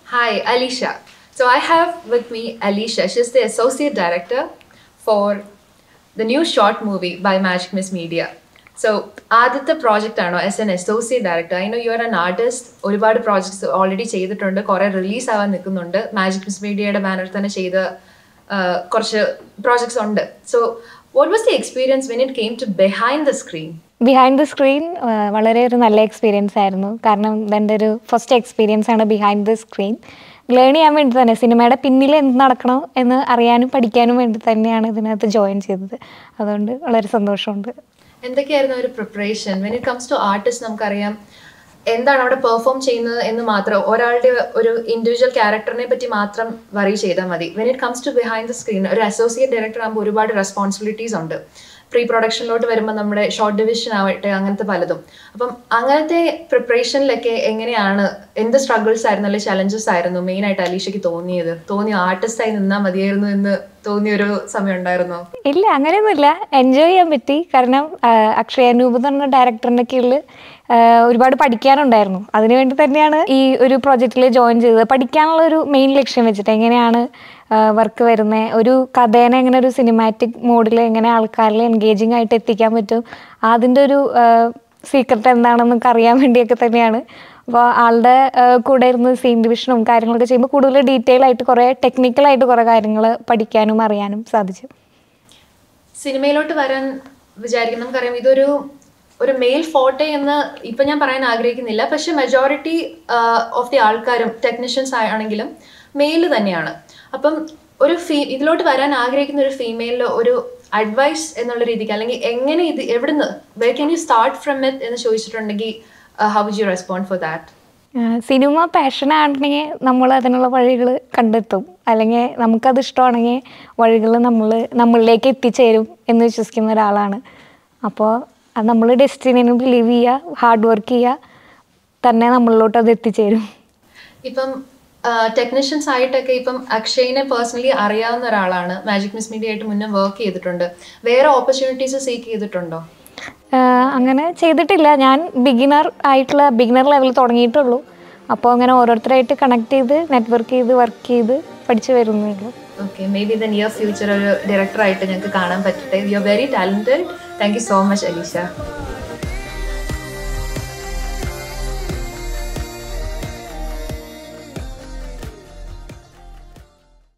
Hi, Alicia. So I have with me Alicia. She's the associate director for the new short movie by Magic Miss Media. So ആദ്യത്തെ project ആണോ as an associate director I know you are an artist ഒരുപാട് projects already ചെയ്തിട്ടുണ്ട് കുറെ release ആവാൻ നിൽക്കുന്നുണ്ട് magic miss മീഡിയയുടെ ബാനറിൽ തന്നെ ചെയ്ത ആ, കുറച്ച് പ്രോജക്ട്സ് ഉണ്ട് so what was the experience when it came to behind the screen behind the screen വളരെ ഒരു നല്ല എക്സ്പീരിയൻസ് ആയിരുന്നു കാരണം ഇതെൻ്റെ ഒരു ഫസ്റ്റ് എക്സ്പീരിയൻസ് ആണ് ബിഹൈൻഡ് ദ സ്ക്രീൻ ലേൺ ചെയ്യാൻ വേണ്ടി തന്നെ സിനിമയുടെ പിന്നിൽ എന്ത് നടക്കണോ എന്ന് അറിയാനും പഠിക്കാനും വേണ്ടി തന്നെയാണ് ഇതിനകത്ത് ജോയിൻ ചെയ്തത് അതുകൊണ്ട് വളരെ സന്തോഷമുണ്ട് എന്തൊക്കെയായിരുന്നു ഒരു preparation when it comes to artist നമുക്കറിയാം എന്താണ് അവിടെ പെർഫോം ചെയ്യുന്നത് എന്ന് മാത്രം ഒരാളുടെ ഒരു ഇൻഡിവിജ്വൽ ക്യാരക്ടറിനെ പറ്റി മാത്രം വറി ചെയ്താൽ മതി when it comes to behind the screen ഒരു അസോസിയേറ്റ് ഡയറക്ടർ ആകുമ്പോൾ ഒരുപാട് റെസ്പോൺസിബിലിറ്റീസ് ഉണ്ട് പ്രീ പ്രൊഡക്ഷനിലോട്ട് വരുമ്പോൾ നമ്മുടെ ഷോർട്ട് ഡിവിഷൻ ആവട്ടെ അങ്ങനത്തെ പലതും അപ്പം അങ്ങനത്തെ പ്രിപ്പറേഷനിലൊക്കെ എങ്ങനെയാണ് എന്ത് സ്ട്രഗിൾസ് ആയിരുന്നു അല്ലെങ്കിൽ ചലഞ്ചസ് ആയിരുന്നു മെയിൻ ആയിട്ട് അലീഷയ്ക്ക് തോന്നിയത് തോന്നിയ ആർട്ടിസ്റ്റായി നിന്നാൽ മതിയായിരുന്നു എന്ന് തോന്നിയൊരു സമയം ഉണ്ടായിരുന്നോ ഇല്ല അങ്ങനെയൊന്നുമില്ല എൻജോയ് ചെയ്യാൻ പറ്റി കാരണം ആ, അക്ഷയ അനൂപ് എന്ന് പറഞ്ഞ ഡയറക്ടറിൻ്റെ കീഴിൽ ആ, ഒരുപാട് പഠിക്കാനുണ്ടായിരുന്നു അതിനുവേണ്ടി തന്നെയാണ് ഈ ഒരു പ്രോജക്റ്റിൽ ജോയിൻ ചെയ്തത് പഠിക്കാനുള്ള ഒരു മെയിൻ ലക്ഷ്യം വെച്ചിട്ട് എങ്ങനെയാണ് വർക്ക് വരുന്നത് ഒരു കഥേനെ എങ്ങനെ ഒരു സിനിമാറ്റിക് മോഡിൽ എങ്ങനെ ആൾക്കാരിൽ എൻഗേജിങ് ആയിട്ട് എത്തിക്കാൻ പറ്റും അതിൻ്റെ ഒരു സീക്രട്ട് എന്താണെന്നൊക്കെ അറിയാൻ വേണ്ടിയൊക്കെ തന്നെയാണ് അപ്പോൾ ആളുടെ ആ, കൂടെ ഇരുന്ന് സീൻ ഡിവിഷനും കാര്യങ്ങളൊക്കെ ചെയ്യുമ്പോൾ കൂടുതൽ ഡീറ്റെയിൽ ആയിട്ട് കുറേ ടെക്നിക്കലായിട്ട് കുറേ കാര്യങ്ങൾ പഠിക്കാനും അറിയാനും സാധിച്ചു സിനിമയിലോട്ട് വരാൻ വിചാരിക്കും നമുക്കറിയാം ഇതൊരു ഒരു മെയിൽ ഫോട്ടെ എന്ന് ഇപ്പൊ ഞാൻ പറയാൻ ആഗ്രഹിക്കുന്നില്ല പക്ഷെ മെജോറിറ്റി ഓഫ് ദി ആൾക്കാരും ടെക്നീഷ്യൻസ് ആണെങ്കിലും മെയിൽ തന്നെയാണ് അപ്പം ഒരു ഫീ ഇതിലോട്ട് വരാൻ ആഗ്രഹിക്കുന്ന ഒരു ഫീമെയിലിൽ ഒരു അഡ്വൈസ് എന്നുള്ള രീതിക്ക് അല്ലെങ്കിൽ എങ്ങനെ ഇത് എവിടുന്ന് way can you start from it എന്ന് ചോദിച്ചിട്ടുണ്ടെങ്കിൽ how would you respond for that ah, cinema passion ആണെങ്കിൽ നമ്മൾ അതിനുള്ള വഴികൾ കണ്ടെത്തും അല്ലെങ്കിൽ നമുക്കത് ഇഷ്ടമാണെങ്കിൽ വഴികൾ നമ്മൾ നമ്മളിലേക്ക് എത്തിച്ചേരും എന്ന് വിശ്വസിക്കുന്ന ഒരാളാണ് അപ്പോൾ അത് നമ്മൾ ഡെസ്റ്റിനിനെ ബിലീവ് ചെയ്യുക ഹാർഡ് വർക്ക് ചെയ്യുക തന്നെ നമ്മളിലോട്ട് അത് എത്തിച്ചേരും ഇപ്പം ടെക്നീഷ്യൻസ് ആയിട്ടൊക്കെ ഇപ്പം അക്ഷയിനെ പേഴ്സണലി അറിയാവുന്ന ഒരാളാണ് മാജിക് മിസ് മീഡിയ ആയിട്ട് മുന്നേ വർക്ക് ചെയ്തിട്ടുണ്ട് വേറെ ഓപ്പർച്യൂണിറ്റീസ് സീക്ക് ചെയ്തിട്ടുണ്ടോ ആ, അങ്ങനെ ചെയ്തിട്ടില്ല ഞാൻ ബിഗിനർ ആയിട്ടുള്ള ബിഗിനർ ലെവൽ തുടങ്ങിയിട്ടുള്ളൂ അപ്പോൾ അങ്ങനെ ഓരോരുത്തരായിട്ട് കണക്ട് ചെയ്ത് നെറ്റ്വർക്ക് ചെയ്ത് വർക്ക് ചെയ്ത് പഠിച്ചു വരുന്നേ ഉള്ളൂ okay may be the near future ഒരു ഡയറക്ടറായിട്ട് ഞങ്ങൾക്ക് കാണാൻ പറ്റട്ടെ you are very talented thank you so much Alisha